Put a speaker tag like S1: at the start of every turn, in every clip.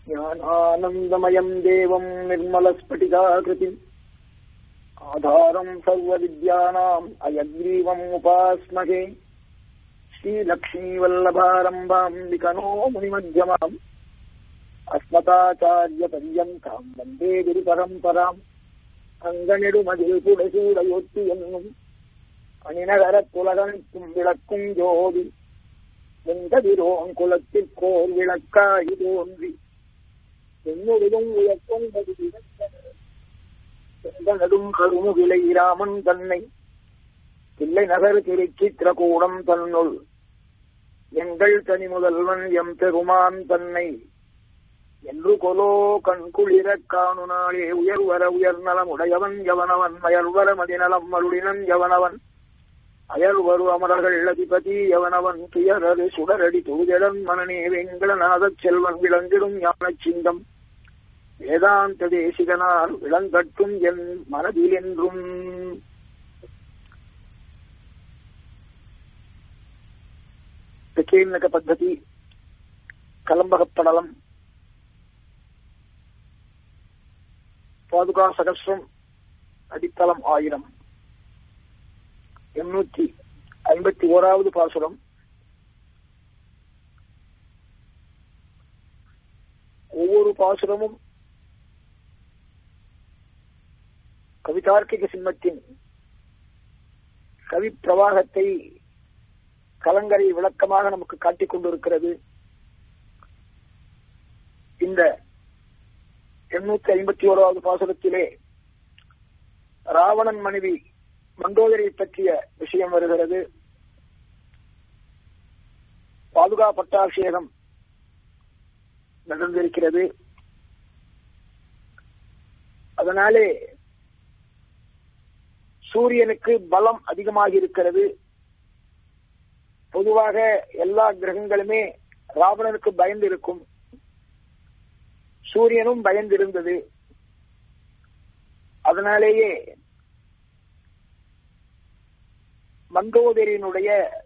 S1: ज्ञानानन्दमयम् देवम् निर्मलस्फटिकाकृतिम् आधारम् सर्वविद्यानाम् अयग्रीवम् उपास्महे श्रीलक्ष्मीवल्लभारम्भाम् विकनो मुनिमध्यमाम् अस्मताचार्यपर्यन्ताम् वन्दे गुरुपरम्पराम् அங்கனிடுமதில் என்னும் அணிநகரத் துலகனுக்கும் விளக்கும் ஜோதி வெங்கதிரோன் குலத்திற்கோர் விளக்காய் தோன்றி என்னுடன் உயர்கொண்டது செங்கனடும் கருமுகிலை ராமன் தன்னை தில்லை நகர் திருச்சித்திரகூடம் தன்னுள் எங்கள் தனி முதல்வன் எம் பெருமான் தன்னை என்று கொலோ கண் குளிரக் காணு நாளே உயர்வர உயர்நலம் உடையவன் எவனவன் மயர்வர மதிநலம் மருளினன் எவனவன் அயர்வரு அமரர்கள் அதிபதி எவனவன் துயரரு சுடரடி தொழுதடன் மனநே வெங்கடநாதச் செல்வன் விளங்கிடும் ஞானச் சிங்கம் வேதாந்த தேசிகனார் விளங்கட்டும் என் மனதில் என்றும் கீழ்நக பத்ததி கலம்பகப்படலம் பாதுகா சகஸ்ரம் அடித்தளம் ஆயிரம் எண்ணூத்தி ஐம்பத்தி ஓராவது பாசுரம் ஒவ்வொரு பாசுரமும் கவிதார்க்கிக சிம்மத்தின் கவி பிரவாகத்தை கலங்கரை விளக்கமாக நமக்கு காட்டிக் கொண்டிருக்கிறது இந்த எண்ணூத்தி ஐம்பத்தி ஓராவது பாசுரத்திலே ராவணன் மனைவி மண்டோதரை பற்றிய விஷயம் வருகிறது பாதுகா பட்டாபிஷேகம் நடந்திருக்கிறது அதனாலே சூரியனுக்கு பலம் அதிகமாக இருக்கிறது பொதுவாக எல்லா கிரகங்களுமே ராவணனுக்கு பயந்து இருக்கும் சூரியனும் பயந்திருந்தது அதனாலேயே மந்தோதரியினுடைய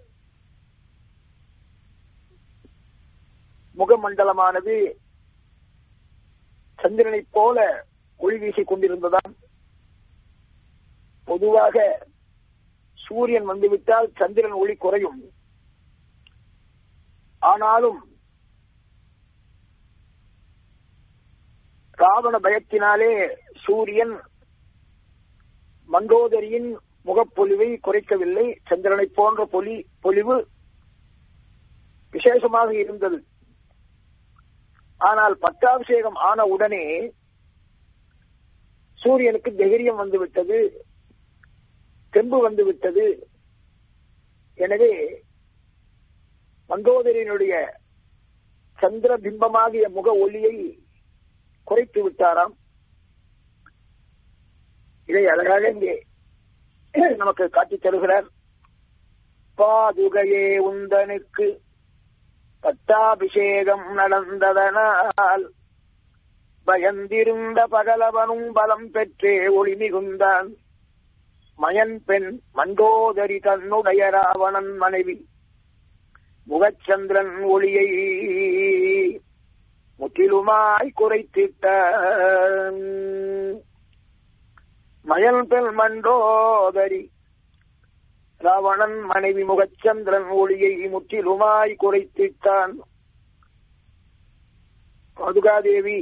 S1: முகமண்டலமானது சந்திரனைப் போல ஒளி வீசிக் கொண்டிருந்ததாம் பொதுவாக சூரியன் வந்துவிட்டால் சந்திரன் ஒளி குறையும் ஆனாலும் ராவண பயத்தினாலே சூரியன் மண்டோதரியின் முகப்பொலிவை குறைக்கவில்லை சந்திரனை போன்ற பொலி பொலிவு விசேஷமாக இருந்தது ஆனால் பட்டாபிஷேகம் ஆன உடனே சூரியனுக்கு தைரியம் வந்துவிட்டது தெம்பு வந்துவிட்டது எனவே மண்டோதரியினுடைய சந்திர பிம்பமாகிய முக ஒளியை குறைத்து விட்டாராம் இதை அழகாக இங்கே நமக்கு காட்டித் தருகிறார் பாதுகையே உந்தனுக்கு பட்டாபிஷேகம் நடந்ததனால் பயந்திருந்த பகலவனும் பலம் பெற்றே ஒளி மிகுந்தான் மயன் பெண் மண்டோதரி தன்னுடைய ராவணன் மனைவி முகச்சந்திரன் ஒளியை முற்றிலுமாய் குறைத்திட்ட மயல் பெண் மண்டோதரி ராவணன் மனைவி முகச்சந்திரன் ஒளியை முற்றிலுமாய் குறைத்திட்டான் பாதுகாதேவி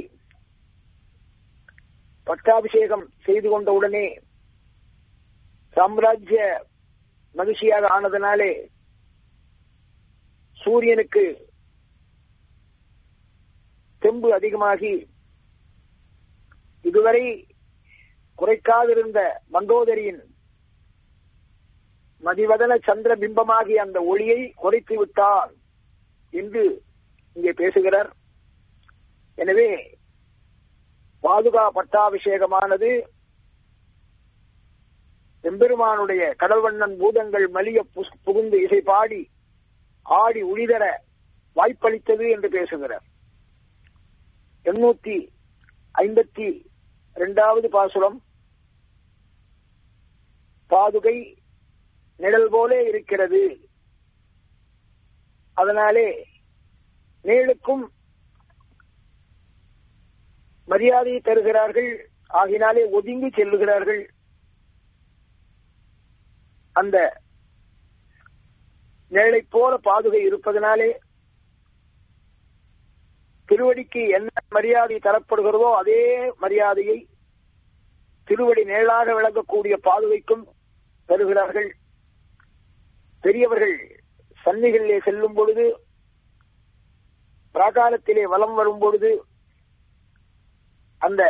S1: பட்டாபிஷேகம் செய்து கொண்டவுடனே சாம்ராஜ்ய மகிழ்ச்சியாக ஆனதனாலே சூரியனுக்கு தெம்பு அதிகமாகி இதுவரை குறைக்காதிருந்த மண்டோதரியின் மதிவதன சந்திர பிம்பமாகிய அந்த ஒளியை குறைத்து விட்டார் என்று இங்கே பேசுகிறார் எனவே பாதுகா பட்டாபிஷேகமானது எம்பெருமானுடைய கடல்வண்ணன் பூதங்கள் மலிய புகுந்து இசை பாடி ஆடி உளிதர வாய்ப்பளித்தது என்று பேசுகிறார் எண்ணூத்தி ஐம்பத்தி இரண்டாவது பாசுரம் பாதுகை நிழல் போலே இருக்கிறது அதனாலே மேலுக்கும் மரியாதையை தருகிறார்கள் ஆகினாலே ஒதுங்கி செல்லுகிறார்கள் அந்த நிழலை போல பாதுகை இருப்பதனாலே திருவடிக்கு என்ன மரியாதை தரப்படுகிறதோ அதே மரியாதையை திருவடி நிழலாக விளங்கக்கூடிய பாதுகைக்கும் தருகிறார்கள் பெரியவர்கள் சன்னிகளிலே செல்லும் பொழுது பிராகாரத்திலே வலம் வரும் பொழுது அந்த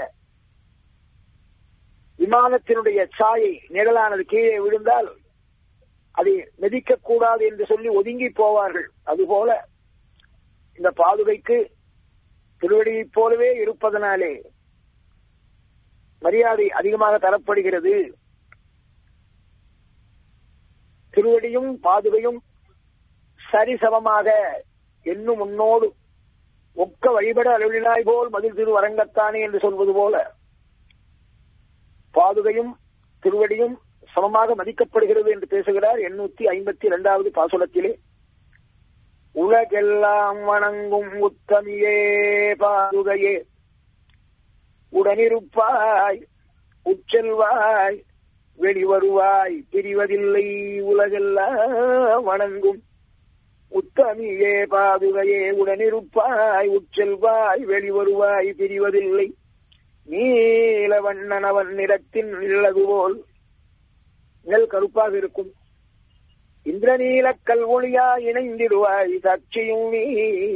S1: விமானத்தினுடைய சாயை நிழலானது கீழே விழுந்தால் அதை மிதிக்க கூடாது என்று சொல்லி ஒதுங்கி போவார்கள் அதுபோல இந்த பாதுகைக்கு திருவடியைப் போலவே இருப்பதனாலே மரியாதை அதிகமாக தரப்படுகிறது திருவடியும் பாதுகையும் சரிசமமாக என்னும் முன்னோடு ஒக்க வழிபட அலுவலினாய் போல் மதில் திரு அரங்கத்தானே என்று சொல்வது போல பாதுகையும் திருவடியும் சமமாக மதிக்கப்படுகிறது என்று பேசுகிறார் எண்ணூத்தி ஐம்பத்தி இரண்டாவது பாசுரத்திலே உலகெல்லாம் வணங்கும் உத்தமியே பாதுகையே உடனிருப்பாய் உச்செல்வாய் வெளிவருவாய் பிரிவதில்லை உலகெல்லாம் வணங்கும் உத்தமியே பாதுகையே உடனிருப்பாய் உச்செல்வாய் வெளிவருவாய் பிரிவதில்லை நீலவண்ணனவன் நிறத்தின் இல்லது போல் நெல் கருப்பாக இருக்கும் இந்திரநீல கல்வொழியா இணைந்திடுவாய் சாட்சியும் நீ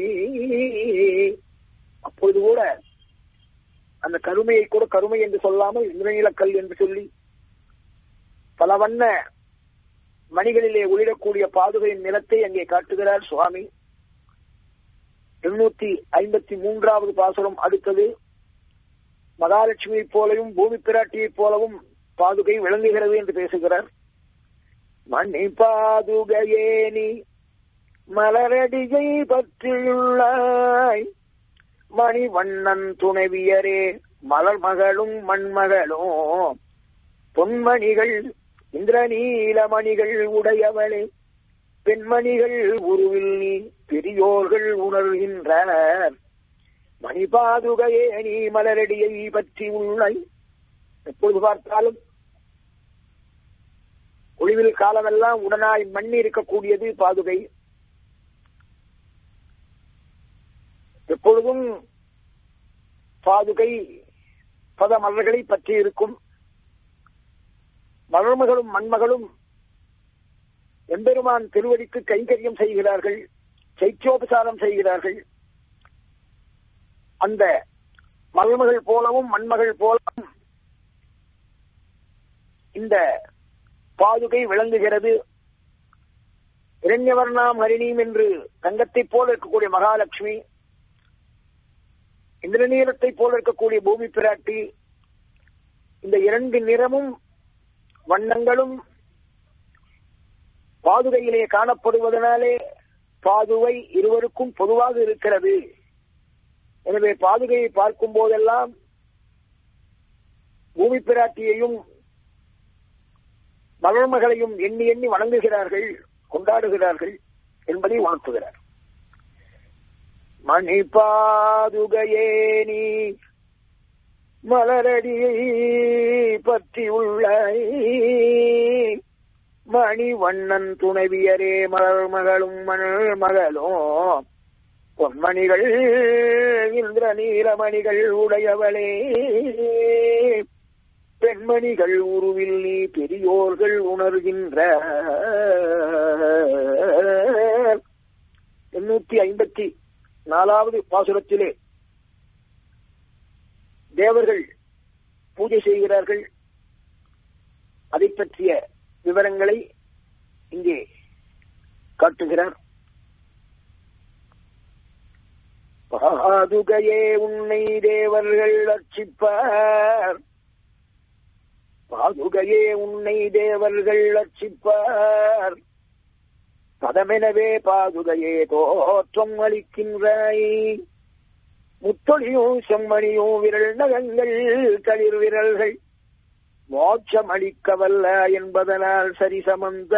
S1: அப்பொழுது கூட அந்த கருமையை கூட கருமை என்று சொல்லாமல் இந்திரநீல கல் என்று சொல்லி பல வண்ண மணிகளிலே ஒளிரக்கூடிய பாதுகையின் நிறத்தை அங்கே காட்டுகிறார் சுவாமி எண்ணூத்தி ஐம்பத்தி மூன்றாவது பாசுரம் அடுத்தது மகாலட்சுமியைப் போலவும் பூமி பிராட்டியைப் போலவும் பாதுகை விளங்குகிறது என்று பேசுகிறார் மணி பாதுகையே நீ மலரடிகை பற்றியுள்ளாய் மணி வண்ணன் துணைவியரே மலர் மகளும் மண்மகளும் பொன்மணிகள் இந்திரநீலமணிகள் உடையவளே பெண்மணிகள் உருவில் நீ பெரியோர்கள் உணர்கின்றனர் மணி பாதுகையே நீ மலரடியை பற்றி உள்ளாய் எப்பொழுது பார்த்தாலும் ஒளிவில் காலமெல்லாம் உடனாய் மண்ணி இருக்கக்கூடியது பாதுகை எப்பொழுதும் பாதுகை பத மலர்களை பற்றி இருக்கும் மலர்மகளும் மண்மகளும் எம்பெருமான் திருவடிக்கு கைங்கரியம் செய்கிறார்கள் சைத்தியோபசாரம் செய்கிறார்கள் அந்த மல்மகள் போலவும் மண்மகள் போலவும் இந்த பாதுகை விளங்குகிறது இரண்யவர்ணாம் ஹரிணீம் என்று தங்கத்தைப் போல இருக்கக்கூடிய மகாலட்சுமி இந்திரநீரத்தைப் போல இருக்கக்கூடிய பூமி பிராட்டி இந்த இரண்டு நிறமும் வண்ணங்களும் பாதுகையிலே காணப்படுவதனாலே பாதுவை இருவருக்கும் பொதுவாக இருக்கிறது எனவே பாதுகையை பார்க்கும் போதெல்லாம் பூமி பிராட்டியையும் மலர்மகளையும் எண்ணி எண்ணி வணங்குகிறார்கள் கொண்டாடுகிறார்கள் என்பதை உணர்த்துகிறார் மணி பாதுகையே நீ மலரடியை பற்றி உள்ள மணி வண்ணன் துணைவியரே மலர் மகளும் மணல் மகளும் பொன்மணிகள் இந்திர நீலமணிகள் உடையவளே பெண்மணிகள் உருவில் நீ பெரியோர்கள் உணர்கின்ற எண்ணூத்தி ஐம்பத்தி நாலாவது பாசுரத்திலே தேவர்கள் பூஜை செய்கிறார்கள் அதை பற்றிய விவரங்களை இங்கே காட்டுகிறார் பாதுகையே உன்னை தேவர்கள் அர்ச்சிப்பார் பாதுகையே உன்னை தேவர்கள் அர்ச்சிப்பார் பதமெனவே பாதுகையே தோற்றம் அளிக்கின்றாய் முத்தொழியும் செம்மணியும் விரல் நகங்கள் களிர் விரல்கள் மோட்சம் அளிக்கவல்ல என்பதனால் சரிசமந்த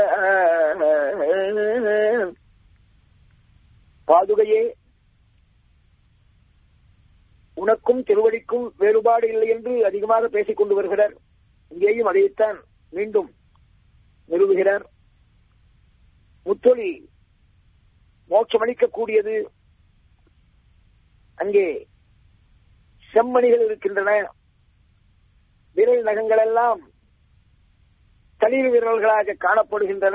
S1: பாதுகையே உனக்கும் திருவடிக்கும் வேறுபாடு இல்லை என்று அதிகமாக பேசிக் கொண்டு வருகிறார் இங்கேயும் அதைத்தான் மீண்டும் நிறுவுகிறார் முத்தொழி மோட்சமளிக்கக்கூடியது அங்கே செம்மணிகள் இருக்கின்றன விரல் நகங்கள் எல்லாம் தளிர் விரல்களாக காணப்படுகின்றன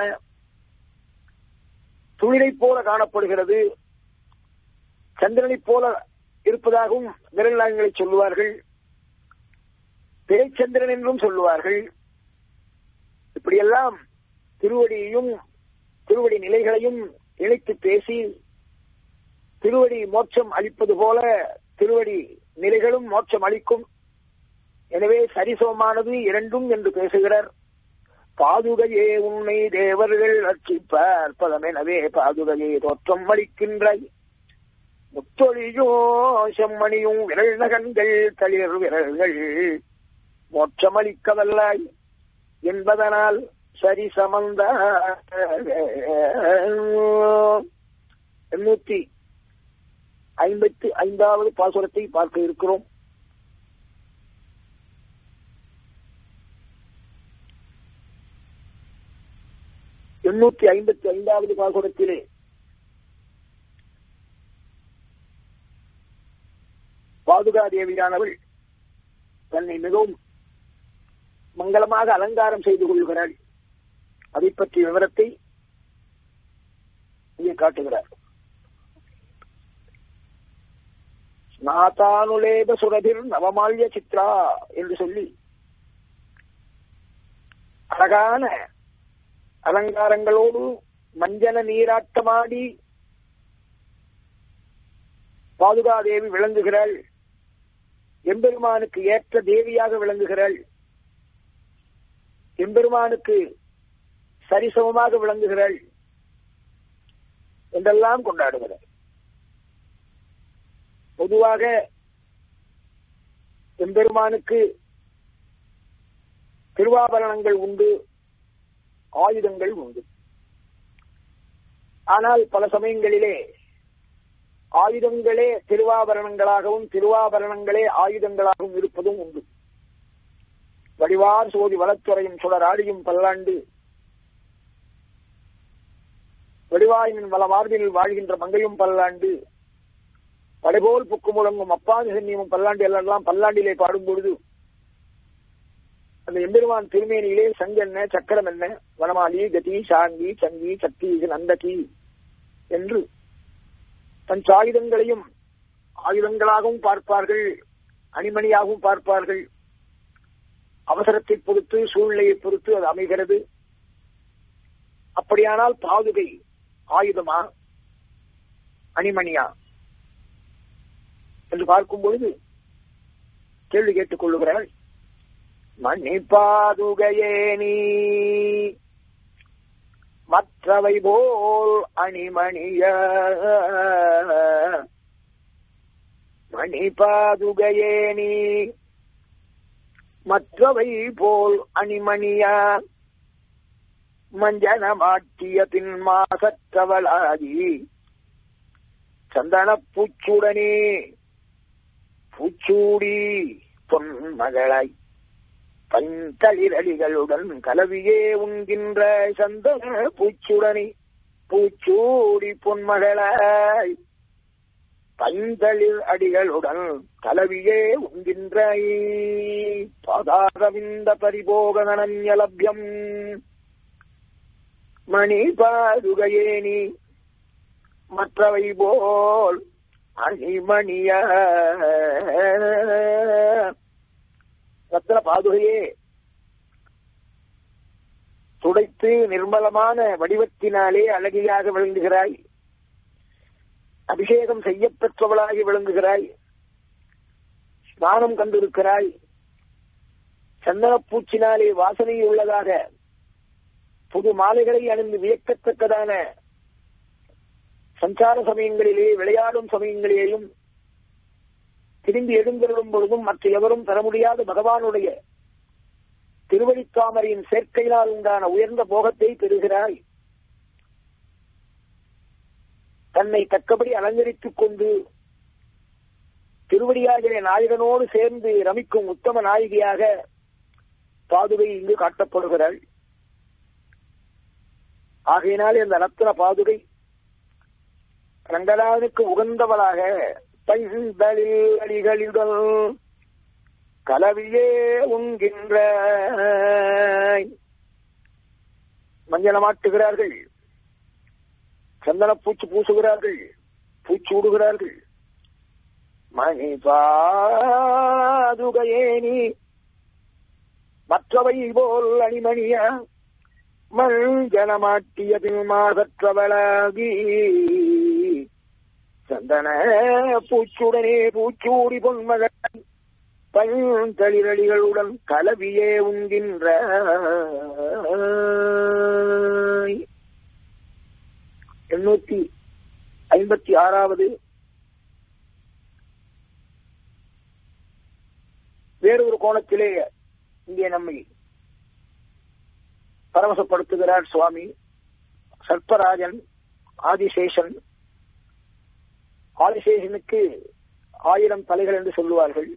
S1: துளிரை போல காணப்படுகிறது சந்திரனைப் போல இருப்பதாகவும் விரல் நகங்களை சொல்லுவார்கள் பிறைச்சந்திரன் என்றும் சொல்லுவார்கள் இப்படியெல்லாம் திருவடியையும் திருவடி நிலைகளையும் இணைத்து பேசி திருவடி மோட்சம் அளிப்பது போல திருவடி நிலைகளும் மோட்சம் அளிக்கும் எனவே சரிசமமானது இரண்டும் என்று பேசுகிறார் பாதுகையே உன்னை தேவர்கள் அர்ச்சிப்பார் பதமெனவே பாதுகையே தோற்றம் அளிக்கின்றாய் முத்தொழியோ செம்மணியும் விரல் நகங்கள் தளிர் விரல்கள் மோட்சமளிக்கவல்லாய் என்பதனால் சரி சமந்த எண்ணூத்தி ஐம்பத்தி ஐந்தாவது பாசுரத்தை பார்க்க இருக்கிறோம் எண்ணூத்தி ஐம்பத்தி ஐந்தாவது பாசுரத்திலே பாதுகாதேவியானவள் தன்னை மிகவும் மங்களமாக அலங்காரம் செய்து கொள்கிறாள் அதை பற்றிய விவரத்தை இங்கே காட்டுகிறார் ஸ்நாதானுலேப சுரபிர் நவமால்ய சித்ரா என்று சொல்லி அழகான அலங்காரங்களோடு மஞ்சன நீராட்டமாடி பாதுகாதேவி விளங்குகிறாள் எம்பெருமானுக்கு ஏற்ற தேவியாக விளங்குகிறாள் எம்பெருமானுக்கு சரிசமமாக விளங்குகிறாள் என்றெல்லாம் கொண்டாடுகிறார் பொதுவாக எம்பெருமானுக்கு திருவாபரணங்கள் உண்டு ஆயுதங்கள் உண்டு ஆனால் பல சமயங்களிலே ஆயுதங்களே திருவாபரணங்களாகவும் திருவாபரணங்களே ஆயுதங்களாகவும் இருப்பதும் உண்டு வடிவார் சோதி வளத்துறையும் சுடராடியும் பல்லாண்டு வெடிவாயின் வளமார்பில் வாழ்கின்ற மங்கையும் பல்லாண்டு படைபோல் புக்கு முழங்கும் அப்பாதி சன்னியமும் பல்லாண்டு எல்லாம் பல்லாண்டிலே பாடும் பொழுது அந்த எம்பெருமான் திருமேனியிலே சங்கு என்ன சக்கரம் என்ன வனமாலி கதி சாங்கி சங்கி சக்தி நந்தகி என்று தன் சாயுதங்களையும் ஆயுதங்களாகவும் பார்ப்பார்கள் அணிமணியாகவும் பார்ப்பார்கள் அவசரத்தை பொறுத்து சூழ்நிலையை பொறுத்து அது அமைகிறது அப்படியானால் பாதுகை ஆயுதமா அணிமணியா என்று பார்க்கும் பொழுது கேள்வி கேட்டுக் கொள்ளுகிறாள் மணி பாதுகையே நீ மற்றவை போல் அணிமணிய மணி பாதுகையே நீ மற்றவை போல் அணிமணியா மஞ்சனமாட்டிய பின் மாசற்றவளாகி சந்தன பூச்சுடனே பூச்சூடி பொன்மகளாய் பந்தளிரடிகளுடன் கலவியே உண்கின்ற சந்தன பூச்சுடனே பூச்சூடி பொன்மகளாய் பைந்தளிர் அடிகளுடன் கலவியே உண்கின்ற பாதாரவிந்த பரிபோக நனன்யலபியம் மணி பாதுகையேனி மற்றவை போல் அணிமணிய ரத்ன பாதுகையே துடைத்து நிர்மலமான வடிவத்தினாலே அழகியாக விளங்குகிறாய் அபிஷேகம் செய்யப்பெற்றவளாகி விளங்குகிறாய் ஸ்நானம் கண்டிருக்கிறாய் சந்தனப்பூச்சினாலே வாசனை உள்ளதாக புது மாலைகளை அணிந்து வியக்கத்தக்கதான சஞ்சார சமயங்களிலே விளையாடும் சமயங்களிலேயும் திரும்பி எழுந்தருளும் பொழுதும் மற்ற எவரும் பெற முடியாத பகவானுடைய திருவடித்தாமரையின் சேர்க்கையினால் உண்டான உயர்ந்த போகத்தை பெறுகிறாய் தன்னை தக்கபடி அலங்கரித்துக் கொண்டு திருவடியாகிய நாயகனோடு சேர்ந்து ரமிக்கும் உத்தம நாயகியாக பாதுகை இங்கு காட்டப்படுகிறாள் ஆகையினாலே அந்த ரத்ன பாதுகை ரங்கநாதனுக்கு உகந்தவளாக பைந்தளில் அடிகளிடல் கலவியே உண்கின்ற மஞ்சளமாட்டுகிறார்கள் சந்தன பூச்சி பூசுகிறார்கள் பூச்சி விடுகிறார்கள் மணி பாதுகையே நீ மற்றவை போல் அணிமணியா மஞ்சனமாட்டிய பின்மாகற்றவளாகி சந்தன பூச்சுடனே பூச்சூடி பொன்மகன் பஞ்சளிரளிகளுடன் கலவியே உண்கின்ற எண்ணூத்தி ஐம்பத்தி ஆறாவது வேறொரு கோணத்திலே இங்கே நம்மை பரவசப்படுத்துகிறார் சுவாமி சர்ப்பராஜன் ஆதிசேஷன் ஆதிசேஷனுக்கு ஆயிரம் தலைகள் என்று சொல்லுவார்கள்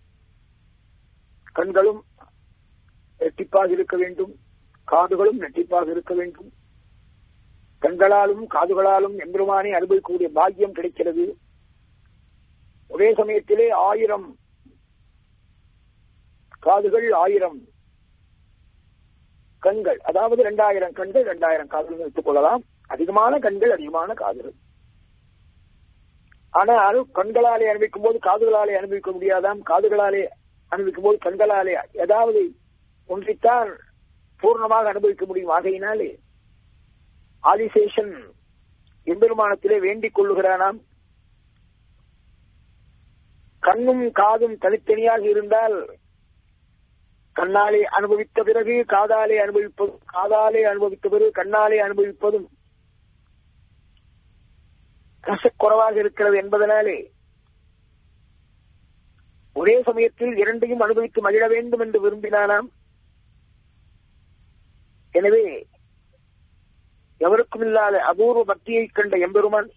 S1: கண்களும் நெட்டிப்பாக இருக்க வேண்டும் காதுகளும் நெட்டிப்பாக இருக்க வேண்டும் கண்களாலும் காதுகளாலும் எம்பெருமானை அனுபவிக்கக்கூடிய பாக்கியம் கிடைக்கிறது ஒரே சமயத்திலே ஆயிரம் காதுகள் ஆயிரம் கண்கள் அதாவது இரண்டாயிரம் கண்கள் இரண்டாயிரம் காதுகள் வைத்துக் கொள்ளலாம் அதிகமான கண்கள் அதிகமான காதுகள் ஆனால் கண்களாலே அனுபவிக்கும் போது காதுகளாலே அனுபவிக்க முடியாதாம் காதுகளாலே அனுபவிக்கும் போது கண்களாலே ஏதாவது ஒன்றைத்தான் பூர்ணமாக அனுபவிக்க முடியும் ஆகையினாலே ஆதிசேஷன் எம்பெருமானத்திலே வேண்டிக் கொள்ளுகிறானாம் கண்ணும் காதும் தனித்தனியாக இருந்தால் கண்ணாலே அனுபவித்த பிறகு காதாலே அனுபவிப்பதும் காதாலே அனுபவித்த பிறகு கண்ணாலே அனுபவிப்பதும் ரசக்குறைவாக இருக்கிறது என்பதனாலே ஒரே சமயத்தில் இரண்டையும் அனுபவித்து மகிழ வேண்டும் என்று விரும்பினானாம் எனவே எவருக்கும் இல்லாத அபூர்வ பக்தியை கண்ட எம்பெருமான்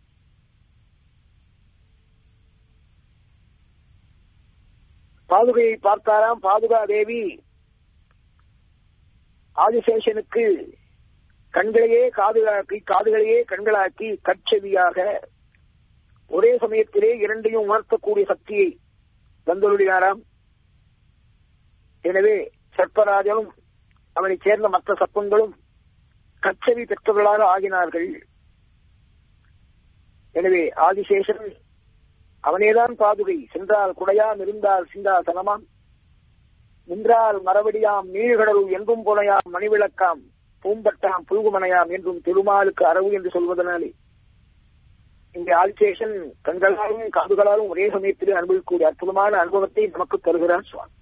S1: பாதுகையை பார்த்தாராம் பாதுகா தேவி ஆதிசேஷனுக்கு கண்களையே காதுகளாக்கி காதுகளையே கண்களாக்கி கற்செவியாக ஒரே சமயத்திலே இரண்டையும் உணர்த்தக்கூடிய சக்தியை தந்தொருளினாராம் எனவே சர்ப்பராஜனும் அவனை சேர்ந்த மற்ற சப்பங்களும் கச்சவி பெற்றவர்களாக ஆகினார்கள் எனவே ஆதிசேஷன் அவனேதான் பாதுகை சென்றால் குடையாம் இருந்தால் சிந்தாசனமாம் நின்றால் மரவடியாம் நீழ்கடல் என்றும் புனையாம் மணிவிளக்காம் பூம்பட்டாம் புல்குமனையாம் என்றும் திருமாலுக்கு அரவு என்று சொல்வதனாலே இங்கே ஆதிசேஷன் கண்களாலும் காதுகளாலும் ஒரே சமயத்திலே அனுபவிக்கக்கூடிய அற்புதமான அனுபவத்தை நமக்கு தருகிறார் சுவாமி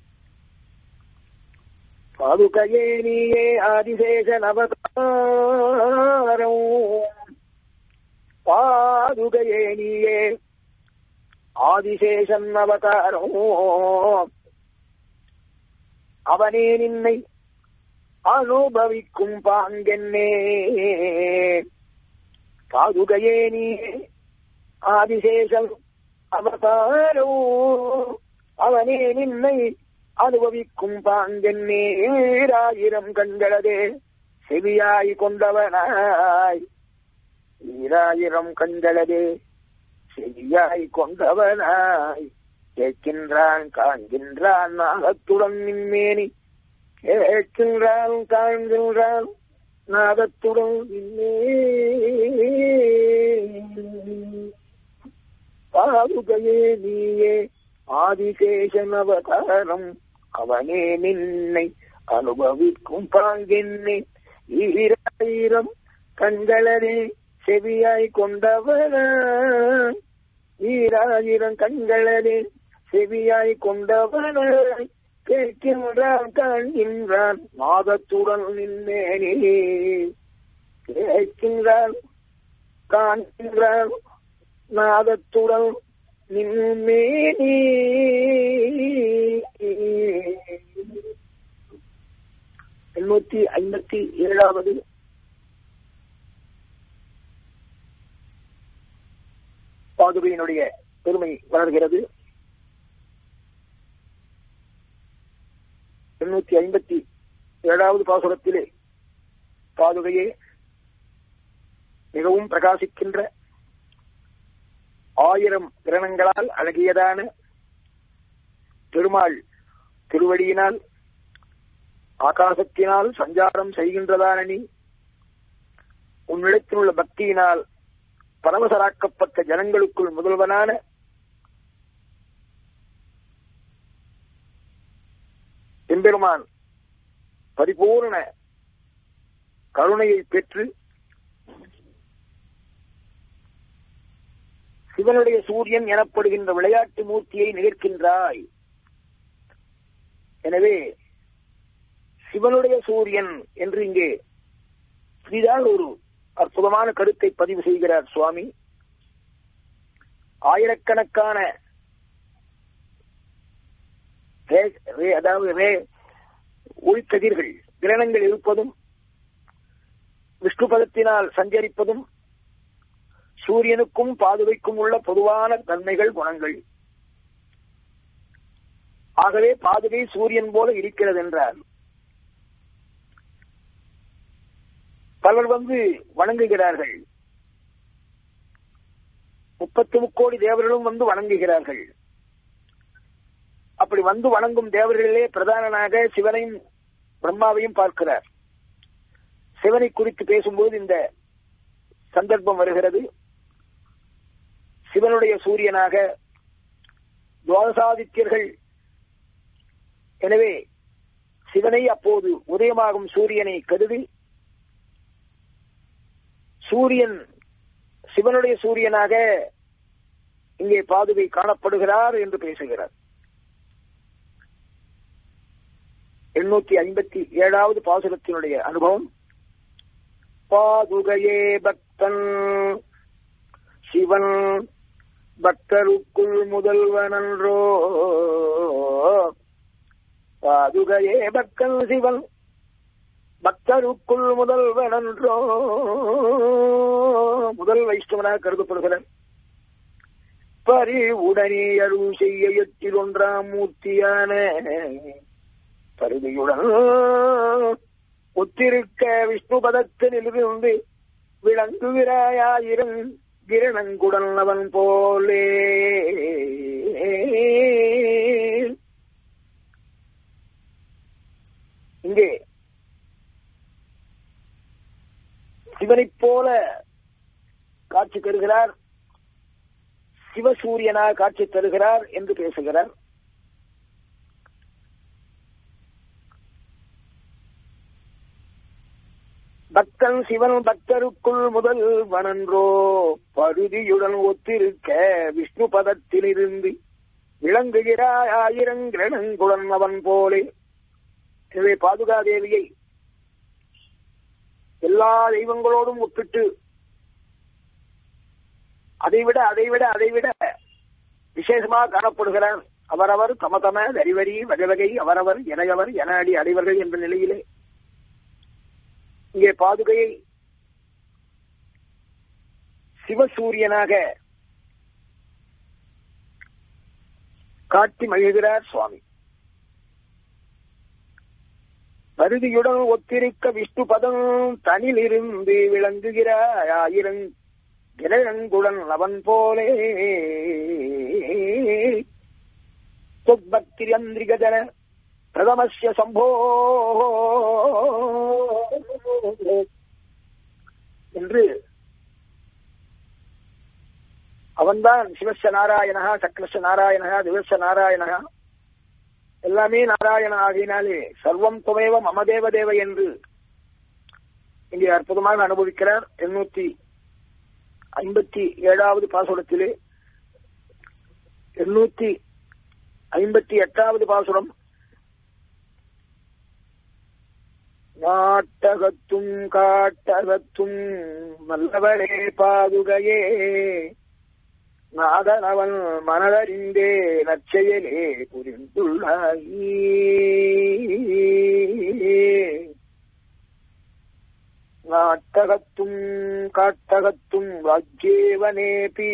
S1: பாதுகையே நீயே ஆதிசேஷன் அவதாரம் பாதுகையே நீயே ஆதிசேஷன் அவதாரம் அவனே நின்னை அனுபவிக்கும் பாங்கென்னே பாதுகையே நீ ஆதிசேஷன் அவதாரோ அவனே நின்னை அனுபவிக்கும் பாங்கென்னே ஈராயிரம் கண்களதே செவியாய் கொண்டவனாய் ஈராயிரம் கண்களதே செவியாய் கொண்டவனாய் கேட்கின்றான் காண்கின்றான் நாகத்துடன் நின்மேனி கேட்கின்றான் காண்கின்றான் நாகத்துடன் நின்னே பாதுகையே நீயே ஆதிசேஷன் அவதாரம் அவனே நின்னை அனுபவிக்கும் பாங்கென்னே ஈராயிரம் கண்களனே செவியாய் கொண்டவன ஈராயிரம் கண்களனே செவியாய் கொண்டவன கேட்கின்றான் காண்கின்றான் மாதத்துடன் நின்னேனே கேட்கின்றான் காண்கின்றான் நாதத்துடன் நின்மேனே எண்ணூத்தி ஐம்பத்தி ஏழாவது பாதுகையினுடைய பெருமை வளர்கிறது எண்ணூத்தி ஐம்பத்தி ஏழாவது பாசுரத்திலே பாதுகையே மிகவும் பிரகாசிக்கின்ற ஆயிரம் கிரணங்களால் அழகியதான பெருமாள் திருவடியினால் ஆகாசத்தினால் சஞ்சாரம் செய்கின்றதான நீ உன்னிடத்தில் உள்ள பக்தியினால் பரவசராக்கப்பட்ட ஜனங்களுக்குள் முதல்வனான எம்பெருமான் பரிபூர்ண கருணையை பெற்று சிவனுடைய சூரியன் எனப்படுகின்ற விளையாட்டு மூர்த்தியை நிகழ்கின்றாய் எனவே சிவனுடைய சூரியன் என்று இங்கே புதிதாக ஒரு அற்புதமான கருத்தை பதிவு செய்கிறார் சுவாமி ஆயிரக்கணக்கான அதாவது ஒளிக்கதிர்கள் கிரணங்கள் இருப்பதும் விஷ்ணு பதத்தினால் சஞ்சரிப்பதும் சூரியனுக்கும் பாதுகைக்கும் உள்ள பொதுவான தன்மைகள் குணங்கள் ஆகவே பாதுகை சூரியன் போல இருக்கிறது என்றார் பலர் வந்து வணங்குகிறார்கள் முப்பத்து முக்கோடி தேவர்களும் வந்து வணங்குகிறார்கள் அப்படி வந்து வணங்கும் தேவர்களிலே பிரதானனாக சிவனையும் பிரம்மாவையும் பார்க்கிறார் சிவனை குறித்து பேசும்போது இந்த சந்தர்ப்பம் வருகிறது சிவனுடைய சூரியனாக துவாதசாதித்யர்கள் எனவே சிவனை அப்போது உதயமாகும் சூரியனை கருதி சூரியன் சிவனுடைய சூரியனாக இங்கே பாதுகை காணப்படுகிறார் என்று பேசுகிறார் எண்ணூத்தி ஐம்பத்தி ஏழாவது பாசுரத்தினுடைய அனுபவம் பாதுகையே பக்தன் சிவன் பக்தருக்குள் முதல்வனன்றோ பாதுகையே பக்தன் சிவன் பக்தருக்குள் முதல்வனன்றோ முதல் வைஷ்ணவனாக கருதப்படுகிறார் பரி உடனே அருள் செய்ய எட்டில் ஒன்றாம் மூர்த்தியான பருதியுடன் ஒத்திருக்க விஷ்ணு பதத்திலிருந்து விளங்குகிறாயிரம் கிரணங்குடன் அவன் போலே இங்கே சிவனைப் போல காட்சி தருகிறார் சிவசூரியனாக காட்சி தருகிறார் என்று பேசுகிறார் பக்தன் சிவன் பக்தருக்குள் முதல் வனன்றோ பருதியுடன் ஒத்திருக்க விஷ்ணு பதத்திலிருந்து விளங்குகிறாய் ஆயிரங்கிரணங்குடன் அவன் போலே எனவே பாதுகாதேவியை எல்லா தெய்வங்களோடும் ஒப்பிட்டு அதைவிட அதைவிட அதைவிட விசேஷமாக காணப்படுகிறார் அவரவர் தம தம தரிவரி வகை வகை அவரவர் எனையவர் என அடி அடைவர்கள் என்ற நிலையிலே இங்கே பாதுகையை சிவசூரியனாக காட்டி மகிழ்கிறார் சுவாமி பருதியுடன் ஒத்திருக்க விஷ்ணு பதம் தனிலிருந்து விளங்குகிறாய் ஆயிரம் கிரகங்குடன் அவன் போலே தொக்பக்திரியந்திரிகஜன பிரதமஸ்ய சம்போ என்று அவன்தான் சிவச நாராயணா சக்கரச நாராயணா திவச நாராயணா எல்லாமே நாராயண ஆகினாலே சர்வம் துமேவ மமதேவ தேவ என்று இங்கே அற்புதமாக அனுபவிக்கிறார் எண்ணூத்தி ஐம்பத்தி ஏழாவது பாசுரத்திலே எண்ணூத்தி ஐம்பத்தி எட்டாவது பாசுரம் நாட்டகத்தும் காட்டகத்தும் வல்லவரே பாதுகையே நாதனவன் மனதறிந்தே நற்செயலே புரிந்துள்ளாயி நாட்டகத்தும் காட்டகத்தும் ராஜ்யேவனேபி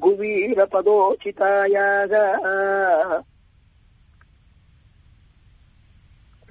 S1: ரகுவீர பதோச்சிதாயாக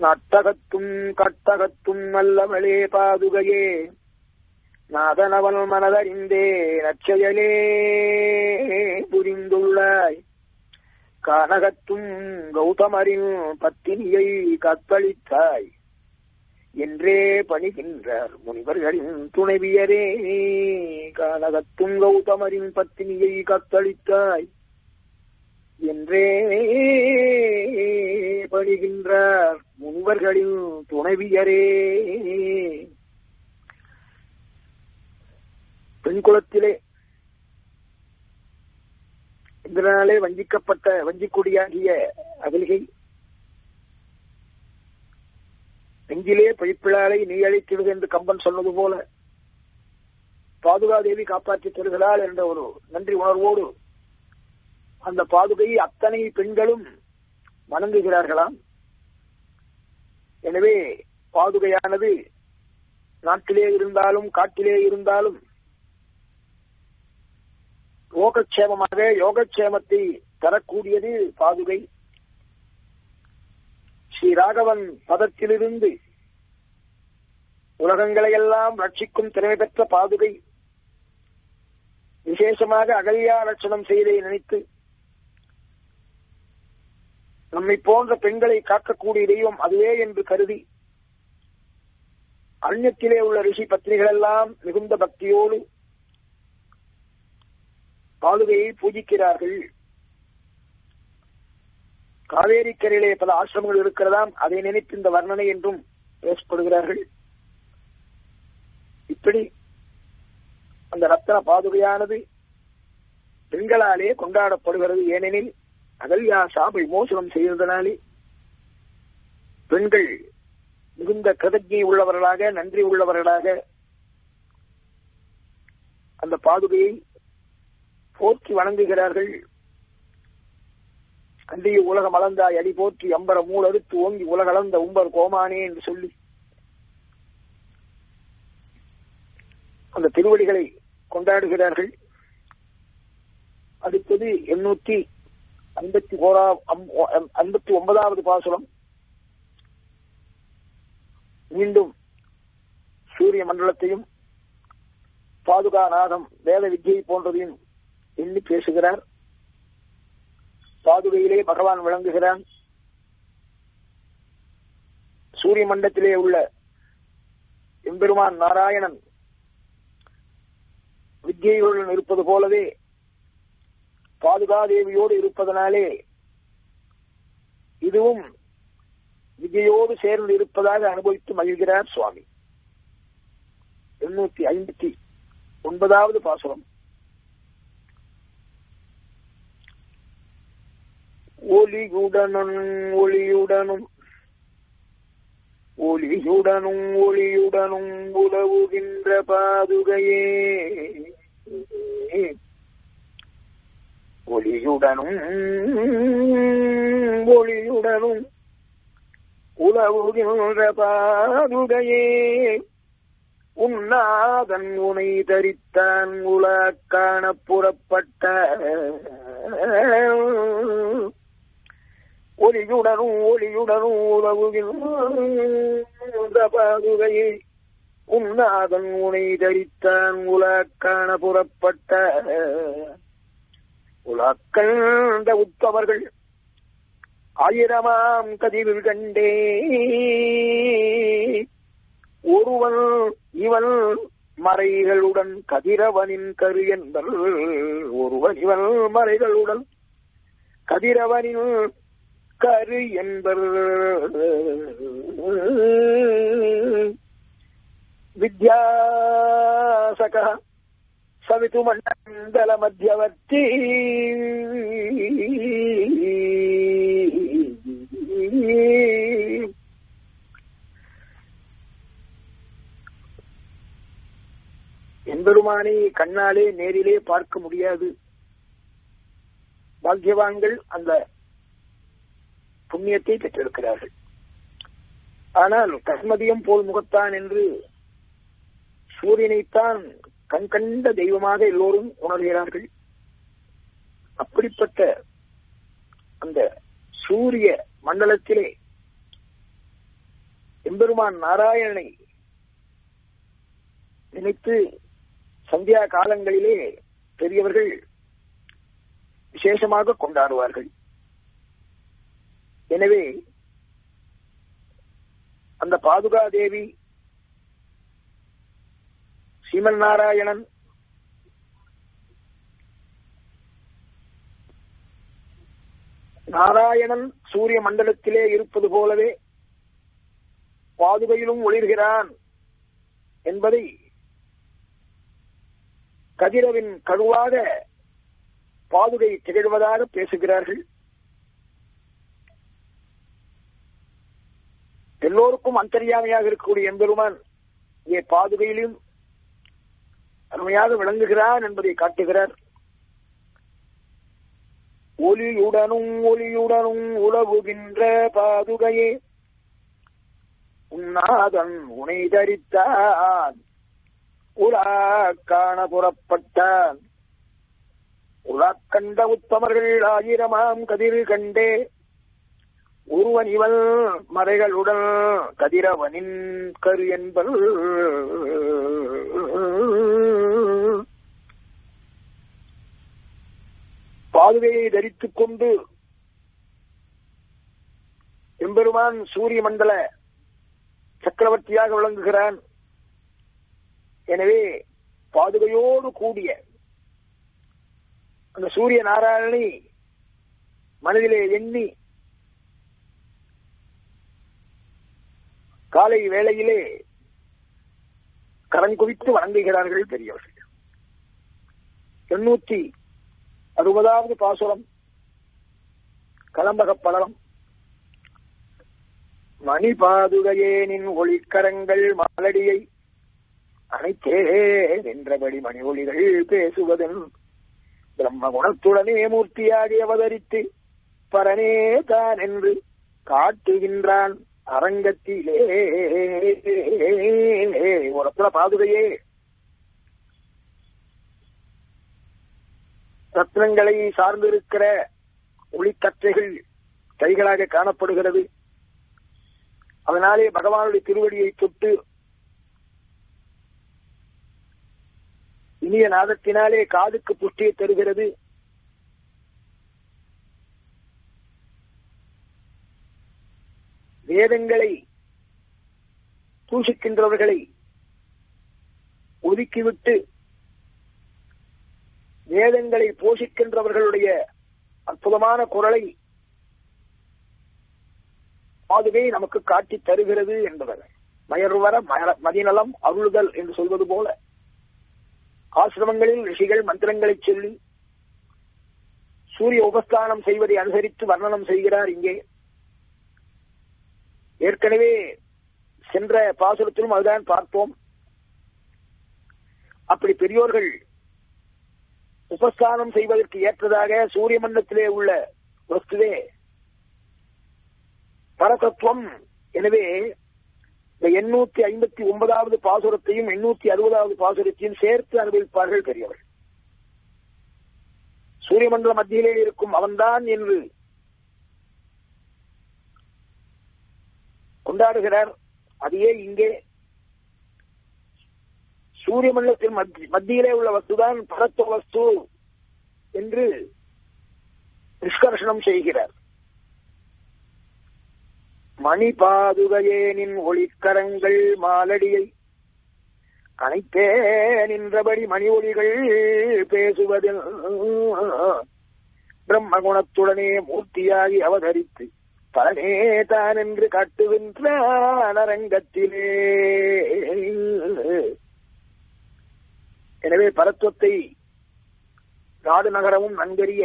S1: நட்டகத்தும் கட்டகத்தும் நல்லவளே பாதுகையே நாதனவன் மனதறிந்தே நச்சயலே புரிந்துள்ளாய் கானகத்தும் கௌதமரின் பத்தினியை கத்தளித்தாய் என்றே பணிகின்றார் முனிவர்களின் துணைவியரே கானகத்தும் கௌதமரின் பத்தினியை கத்தளித்தாய் என்றே பணிகின்றார் முனிவர்களின் துணைவியரே பெண் குலத்திலே இந்திரனாலே வஞ்சிக்கப்பட்ட வஞ்சிக்குடியாகிய அகலிகை நெஞ்சிலே பழிப்பிழாலை நீ அழைத்திடுது என்று கம்பன் சொன்னது போல பாதுகாதேவி காப்பாற்றி தருகிறாள் என்ற ஒரு நன்றி உணர்வோடு அந்த பாதுகையை அத்தனை பெண்களும் வணங்குகிறார்களாம் எனவே பாதுகையானது நாட்டிலே இருந்தாலும் காட்டிலே இருந்தாலும் யோகக்ஷேமமாக யோகக்ஷேமத்தை தரக்கூடியது பாதுகை ஸ்ரீ ராகவன் பதத்திலிருந்து உலகங்களையெல்லாம் ரட்சிக்கும் திறமை பெற்ற பாதுகை விசேஷமாக அகல்யா லட்சணம் செய்ததை நினைத்து நம்மை போன்ற பெண்களை காக்கக்கூடிய தெய்வம் அதுவே என்று கருதி அந்நியத்திலே உள்ள ரிஷி பத்னிகள் எல்லாம் மிகுந்த பக்தியோடு பாதுகையை பூஜிக்கிறார்கள் காவேரி கரையிலே பல ஆசிரமங்கள் இருக்கிறதாம் அதை நினைத்து இந்த வர்ணனை என்றும் பேசப்படுகிறார்கள் இப்படி அந்த ரத்தன பாதுகையானது பெண்களாலே கொண்டாடப்படுகிறது ஏனெனில் அகல்யா சாபை மோசனம் செய்ததனாலே பெண்கள் மிகுந்த கிருதஜை உள்ளவர்களாக நன்றி உள்ளவர்களாக அந்த பாதுகையை போற்றி வணங்குகிறார்கள் அன்றைய உலகம் அளந்தாய் அடி போற்றி அம்பர மூலறுத்து ஓங்கி உலகளந்த உம்பர் கோமானே என்று சொல்லி அந்த திருவடிகளை கொண்டாடுகிறார்கள் அடுத்தது எண்ணூத்தி ஐம்பத்தி ஓரா ஐம்பத்தி ஒன்பதாவது பாசுரம் மீண்டும் சூரிய மண்டலத்தையும் பாதுகா நாகம் வேத வித்தியை போன்றதையும் எண்ணி பேசுகிறார் பாதுகையிலே பகவான் விளங்குகிறான் சூரிய மண்டலத்திலே உள்ள எம்பெருமான் நாராயணன் வித்யைகளுடன் இருப்பது போலவே பாதுகாதேவியோடு இருப்பதனாலே இதுவும் விஜயோடு சேர்ந்து இருப்பதாக அனுபவித்து மகிழ்கிறார் சுவாமி எண்ணூத்தி ஐம்பத்தி ஒன்பதாவது பாசுரம் ஒளியுடனும் ஒளியுடனும் ஒளியுடனும் ஒளியுடனும் உலவுகின்ற பாதுகையே ஒளியுடனும் ஒளியுடனும் உலவுகின்ற பாதுகையே உன்னாதன் உனை தரித்தான் உலக் காண புறப்பட்ட ஒளியுடனும் ஒளியுடனும் உலவுகின்ற பாதுகையே உன்னாதன் உனை தரித்தான் உலக் காண புறப்பட்ட உலக்கண்ட உத்தவர்கள் ஆயிரமாம் கதிர் கண்டே ஒருவன் இவன் மறைகளுடன் கதிரவனின் கரு என்பர் ஒருவன் இவன் மறைகளுடன் கதிரவனின் கரு என்பர் வித்யாசக சவித்து மண்டல மத்தியவர்த்தி எம்பெருமானை கண்ணாலே நேரிலே பார்க்க முடியாது பாக்கியவான்கள் அந்த புண்ணியத்தை பெற்றிருக்கிறார்கள் ஆனால் கஸ்மதியம் போல் முகத்தான் என்று சூரியனைத்தான் கண் கண்ட தெய்வமாக எல்லோரும் உணர்கிறார்கள் அப்படிப்பட்ட அந்த சூரிய மண்டலத்திலே எம்பெருமான் நாராயணனை நினைத்து சந்தியா காலங்களிலே பெரியவர்கள் விசேஷமாக கொண்டாடுவார்கள் எனவே அந்த பாதுகா தேவி ஸ்ரீமன் நாராயணன் நாராயணன் சூரிய மண்டலத்திலே இருப்பது போலவே பாதுகையிலும் ஒளிர்கிறான் என்பதை கதிரவின் கழுவாக பாதுகை திகழ்வதாக பேசுகிறார்கள் எல்லோருக்கும் அந்தரியாமையாக இருக்கக்கூடிய எம்பெருமான் இங்கே பாதுகையிலும் அருமையாக விளங்குகிறான் என்பதை காட்டுகிறார் ஒளியுடனும் ஒளியுடனும் உலவுகின்ற பாதுகையே உன்னாதன் உனை தரித்தான் உலா காண புறப்பட்டான் உலாக் கண்ட உத்தமர்கள் ஆயிரமாம் கதிர் கண்டே ஒருவன் இவள் மறைகளுடன் கதிரவனின் கரு என்பல் பாதுகையை தரித்துக் கொண்டு எம்பெருமான் சூரிய மண்டல சக்கரவர்த்தியாக விளங்குகிறான் எனவே பாதுகையோடு கூடிய அந்த சூரிய நாராயணனை மனதிலே எண்ணி காலை வேளையிலே கரங்குவித்து வணங்குகிறார்கள் பெரியவர்கள் எண்ணூத்தி அறுபதாவது பாசுரம் கலம்பகப் படலம் மணி பாதுகையேனின் ஒளிக்கரங்கள் மாலடியை அனைத்தே நின்றபடி மணி ஒளிகள் பேசுவதன் பிரம்ம குணத்துடனே மூர்த்தியாகி அவதரித்து பரனே தான் என்று காட்டுகின்றான் அரங்கத்திலே உரத்துல பாதுகையே ரத்னங்களை சார்ந்திருக்கிற ஒளிக்கற்றைகள் கைகளாக காணப்படுகிறது அதனாலே பகவானுடைய திருவடியை தொட்டு இனிய நாதத்தினாலே காதுக்கு புஷ்டியை தருகிறது வேதங்களை தூஷிக்கின்றவர்களை ஒதுக்கிவிட்டு வேதங்களை போஷிக்கின்றவர்களுடைய அற்புதமான குரலை பாதுகை நமக்கு காட்டி தருகிறது என்பவர் மயர்வர மதிநலம் அருளுதல் என்று சொல்வது போல ஆசிரமங்களில் ரிஷிகள் மந்திரங்களை சொல்லி சூரிய உபஸ்தானம் செய்வதை அனுசரித்து வர்ணனம் செய்கிறார் இங்கே ஏற்கனவே சென்ற பாசுரத்திலும் அதுதான் பார்ப்போம் அப்படி பெரியோர்கள் உபஸ்தானம் செய்வதற்கு ஏற்றதாக சூரிய மண்டலத்திலே உள்ள வஸ்துவே பரதத்துவம் எனவே இந்த எண்ணூத்தி ஐம்பத்தி ஒன்பதாவது பாசுரத்தையும் எண்ணூத்தி அறுபதாவது பாசுரத்தையும் சேர்த்து அனுபவிப்பார்கள் பெரியவர்கள் சூரிய மண்டல மத்தியிலே இருக்கும் அவன்தான் என்று கொண்டாடுகிறார் அதையே இங்கே சூரிய மண்டலத்தின் மத்தியிலே உள்ள வஸ்துதான் பரத்துவ வஸ்து என்று நிஷ்கர்ஷனம் செய்கிறார் மணி பாதுகையேனின் ஒளிக்கரங்கள் மாலடியை அனைத்தே நின்றபடி மணி ஒளிகள் பேசுவதில் பிரம்ம குணத்துடனே மூர்த்தியாகி அவதரித்து பலனே தான் என்று காட்டுகின்ற அரங்கத்திலே எனவே பரத்துவத்தை நாடு நகரமும் நன்கறிய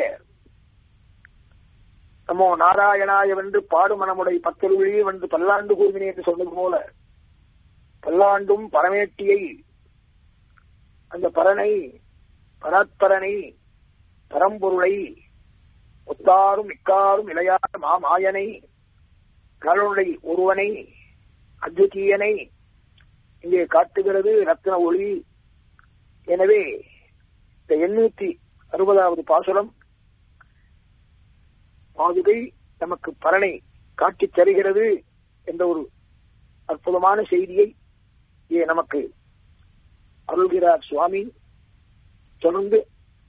S1: நமோ நாராயணாய வென்று பாடுமனமுடை பத்தொழுவிழியே வென்று பல்லாண்டு கூர்மினே என்று சொன்னது போல பல்லாண்டும் பரமேட்டியை அந்த பரனை பராத்பரனை பரம்பொருளை ஒத்தாரும் மிக்காரும் இளையாத மாமாயனை கருணை ஒருவனை அத்விதீயனை இங்கே காட்டுகிறது ரத்ன ஒளி எனவே இந்த எண்ணூத்தி அறுபதாவது பாசுரம் பாதுகை நமக்கு பலனை காட்டித் தருகிறது என்ற ஒரு அற்புதமான செய்தியை ஏ நமக்கு அருள்கிறார் சுவாமி தொடர்ந்து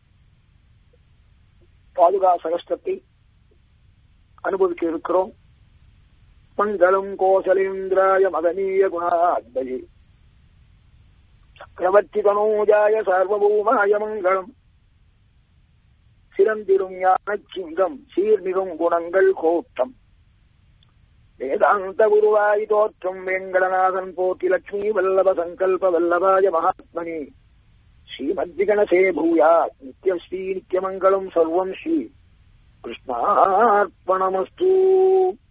S1: பாதுகா சகஸ்டத்தை அனுபவிக்க இருக்கிறோம் மங்களம் கோசலேந்திராய மகனீய குணாத்மயே சக்கரவர்த்தி தனோஜாய சார்வபௌமாய மங்களம் சிறந்திரும் ஞான சிங்கம் சீர்மிகும் குணங்கள் கோட்டம் வேதாந்த குருவாய் தோற்றம் வெங்கடநாதன் போட்டி லட்சுமி வல்லப சங்கல்ப வல்லபாய மகாத்மனி ஸ்ரீமத்விகணசே பூயா நித்யஸ்ரீ நித்யமங்கலம் சர்வம் ஸ்ரீ கிருஷ்ணார்ப்பணமஸ்து